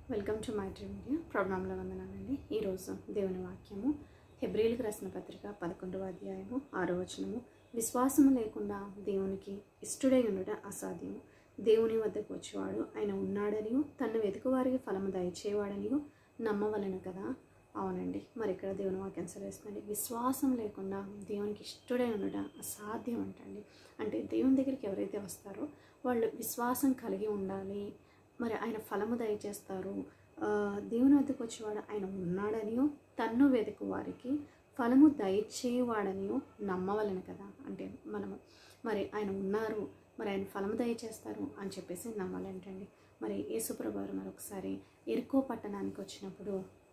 welcome to my dream media ప్రోగ్రాంలో వందనాలండి ఈరోజు దేవుని వాక్యము హెబ్రిల్కి రాసిన పత్రిక పదకొండవ అధ్యాయము ఆరో వచనము విశ్వాసము లేకుండా దేవునికి ఇష్టడై ఉండట అసాధ్యము దేవుని వద్దకు వచ్చేవాడు ఆయన ఉన్నాడనియు తన్ను వెతుకు వారికి ఫలము దయచేవాడనియు నమ్మవలను కదా అవునండి మరి ఇక్కడ దేవుని వాక్యం సెలవిస్తుంది విశ్వాసం లేకుండా దేవునికి ఇష్టడై ఉండడం అసాధ్యం అంటండి అంటే దేవుని దగ్గరికి ఎవరైతే వస్తారో వాళ్ళు విశ్వాసం కలిగి ఉండాలి మరి ఆయన ఫలము దయచేస్తారు ఆ, దేవుని వద్దకు వచ్చేవాడు ఆయన ఉన్నాడనియో తన్ను వెతుకు వారికి ఫలము దయచేవాడనియో నమ్మవలను కదా అంటే మనము మరి ఆయన ఉన్నారు మరి ఆయన ఫలము దయచేస్తారు అని చెప్పేసి నమ్మాలంటండి మరి యేసుప్రభు వారు మరొకసారి ఎరుకో పట్టణానికి వచ్చినప్పుడు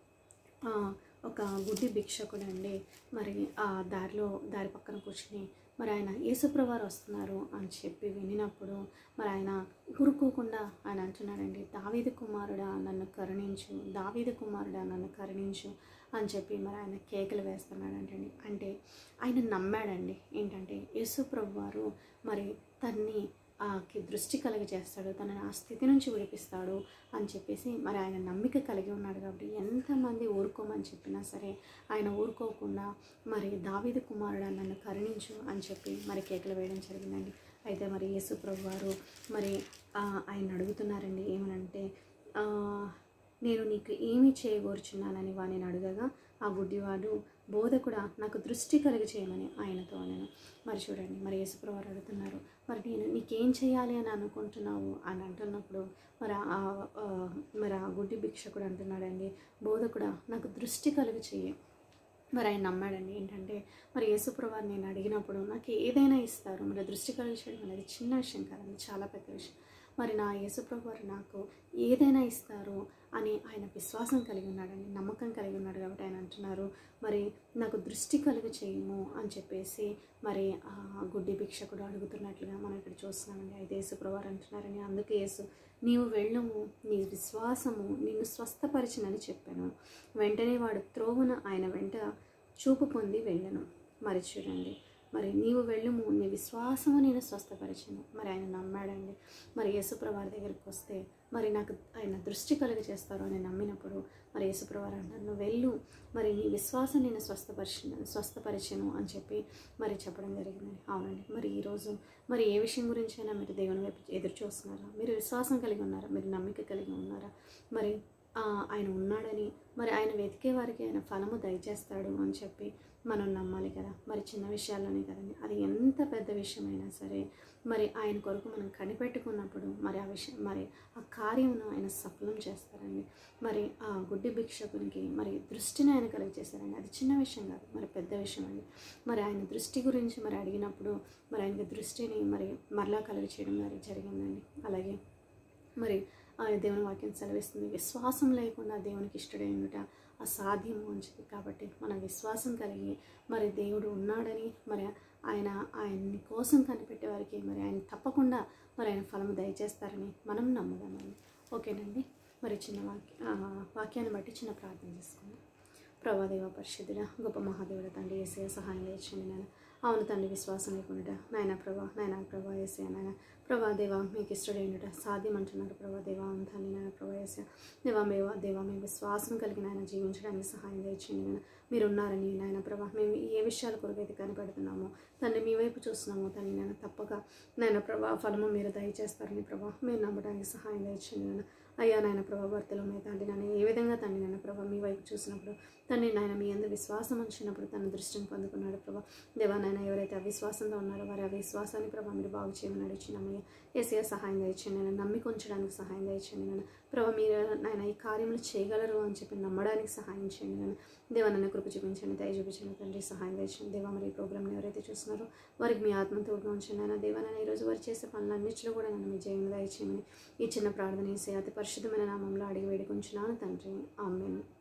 ఆ, ఒక గుడ్డి భిక్షకుడు అండి మరి ఆ దారిలో దారి పక్కన కూర్చుని మరి ఆయన యేసుప్రవారు వస్తున్నారు అని చెప్పి వినినప్పుడు మరి ఆయన ఊరుకోకుండా ఆయన అంటున్నాడండి దావీదు కుమారుడా నన్ను కరుణించు దావీదు కుమారుడా నన్ను కరుణించు అని చెప్పి మరి ఆయన కేకలు వేస్తున్నాడంటండి అంటే ఆయన నమ్మాడండి ఏంటంటే యేసుప్రభు వారు మరి తన్ని ఆకి దృష్టి కలిగజేస్తాడు తనని ఆ స్థితి నుంచి విడిపిస్తాడు అని చెప్పేసి మరి ఆయన నమ్మిక కలిగి ఉన్నాడు కాబట్టి ఎంతమంది ఊరుకోమని చెప్పినా సరే ఆయన ఊరుకోకుండా మరి దావీదు కుమారుడు నన్ను కరుణించు అని చెప్పి మరి కేకలు వేయడం జరిగిందండి అయితే మరి యేసు ప్రభు వారు మరి ఆ, ఆయన అడుగుతున్నారండి ఏమనంటే ఆ, నేను నీకు ఏమి చేయగోరుచున్నానని వాడిని అడగగా ఆ గుడ్డివాడు బోధకుడా నాకు దృష్టి కలిగి చేయమని ఆయనతో నేను మరి చూడండి మరి యేసుప్రభు వారు అడుగుతున్నారు మరి నేను నీకేం చేయాలి అని అనుకుంటున్నావు అని అంటున్నప్పుడు మరి ఆ ఆ, మరి ఆ గుడ్డి భిక్షకుడు అంటున్నాడండి బోధకుడా నాకు దృష్టి కలిగి చెయ్యి మరి ఆయన నమ్మాడండి ఏంటంటే మరి యేసుప్రభు నేను అడిగినప్పుడు నాకు ఏదైనా ఇస్తారు మరి దృష్టి కలిగి చేయడం అనేది చిన్న విషయం కాదండి చాలా పెద్ద విషయం మరి నా యేసుప్రభు వారు నాకు ఏదైనా ఇస్తారు అని ఆయన విశ్వాసం కలిగి ఉన్నాడండి నమ్మకం కలిగి ఉన్నాడు కాబట్టి ఆయన అంటున్నారు మరి నాకు దృష్టి కలుగు చేయము అని చెప్పేసి మరి ఆ గుడ్డి భిక్షకుడు అడుగుతున్నట్లుగా మనం ఇక్కడ చూస్తున్నామండి అయితే యేసుప్రభు వారు అంటున్నారని అందుకే యేసు నీవు వెళ్ళము నీ విశ్వాసము నిన్ను స్వస్థపరిచినని చెప్పాను వెంటనే వాడు త్రోవున ఆయన వెంట చూపు పొంది వెళ్ళను మరి చూడండి మరి నీవు వెళ్ళుము నీ విశ్వాసము నేను స్వస్థపరిచాను మరి ఆయన నమ్మాడండి మరి యేసుప్రవారి దగ్గరికి వస్తే మరి నాకు ఆయన దృష్టి కలుగ చేస్తారు అని నమ్మినప్పుడు మరి యేసుప్రవారు అంటారు నువ్వు వెళ్ళు మరి నీ విశ్వాసం నేను స్వస్థపరిచిన స్వస్థపరిచను అని చెప్పి మరి చెప్పడం జరిగిందండి అవునండి మరి ఈరోజు మరి ఏ విషయం గురించి అయినా మీరు దేవుని వైపు ఎదురు చూస్తున్నారా మీరు విశ్వాసం కలిగి ఉన్నారా మీరు నమ్మిక కలిగి ఉన్నారా మరి ఆ, ఆయన ఉన్నాడని మరి ఆయన వెతికే వారికి ఆయన ఫలము దయచేస్తాడు అని చెప్పి మనం నమ్మాలి కదా మరి చిన్న విషయాల్లోనే కదండి అది ఎంత పెద్ద విషయమైనా సరే మరి ఆయన కొరకు మనం కనిపెట్టుకున్నప్పుడు మరి ఆ విషయం మరి ఆ కార్యమును ఆయన సఫలం చేస్తారండి మరి ఆ గుడ్డి భిక్షకునికి మరి దృష్టిని ఆయన కలిగి చేశారండి అది చిన్న విషయం కాదు మరి పెద్ద విషయం అండి మరి ఆయన దృష్టి గురించి మరి అడిగినప్పుడు మరి ఆయనకి దృష్టిని మరి మరలా కలిగి చేయడం మరి జరిగిందండి అలాగే మరి ఆ దేవుని వాక్యం సెలవిస్తుంది విశ్వాసం లేకుండా దేవునికి ఇష్టడై ఉండుట అసాధ్యము అని చెప్పి కాబట్టి మనం విశ్వాసం కలిగి మరి దేవుడు ఉన్నాడని మరి ఆయన ఆయన్ని కోసం కనిపెట్టే వారికి మరి ఆయన తప్పకుండా మరి ఆయన ఫలము దయచేస్తారని మనం నమ్ముదామండి ఓకేనండి మరి చిన్న వాక్య ఆ, వాక్యాన్ని బట్టి చిన్న ప్రార్థన చేసుకుందాం ప్రభాదేవ పరిశుద్ధుడ గొప్ప మహాదేవుడ తండ్రి ఏసయ సహాయం లేచండి నాయన అవును తండ్రి విశ్వాసం లేకుండా నాయన ప్రభా నాయన ప్రభా ఏసయ నాయన ప్రభా దేవా మీకు ఇష్టడైనట సాధ్యం అంటున్నారు ప్రభా దేవా అవును తండ్రి నాయన ప్రభా ఏసయ దేవా మేవా దేవా మేము విశ్వాసం కలిగిన ఆయన జీవించడానికి సహాయం చేయండి నాయన మీరు ఉన్నారని నాయన ప్రభా మేము ఏ విషయాల కొరకు అయితే కనిపెడుతున్నామో తండ్రి మీ వైపు చూస్తున్నాము తండ్రి నాయన తప్పక నాయన ప్రభా ఫలము మీరు దయచేస్తారని ప్రభా మీరు నమ్మడానికి సహాయం చేయండి నాయన అయ్యా నాయన ప్రభా భర్తలో మీ తండ్రి నాయన ఏ విధంగా తండ్రి నాయన ప్రభా మీ వైపు చూసినప్పుడు తండ్రి నాయన మీ అందరు విశ్వాసం ఉంచినప్పుడు తన దృష్టిని పొందుకున్నాడు ప్రభా దేవా నాయన ఎవరైతే అవిశ్వాసంతో ఉన్నారో వారి అవిశ్వాసాన్ని ప్రభా మీరు బాగు చేయమని అడిచినామయ్య ఏసీఆ సహాయం దయచండి నేను నమ్మిక ఉంచడానికి సహాయం దయచండి నేను ప్రభా మీరు నాయన ఈ కార్యములు చేయగలరు అని చెప్పి నమ్మడానికి సహాయం చేయండి నేను దేవా నన్ను కృప చూపించండి దయ చూపించండి తండ్రి సహాయం దయచండి దేవా మరి ఈ ప్రోగ్రామ్ని ఎవరైతే చూస్తున్నారో వారికి మీ ఆత్మ తోడుగా ఉంచండి నాయన దేవా నేను ఈరోజు వారు చేసే పనులన్నింటిలో కూడా నన్ను మీ జయం దయచేయమని ఈ చిన్న ప్రార్థన చేసే అతి పరిశుద్ధమైన నామంలో అడిగి వేడుకుంటున్నాను తండ్రి ఆమెను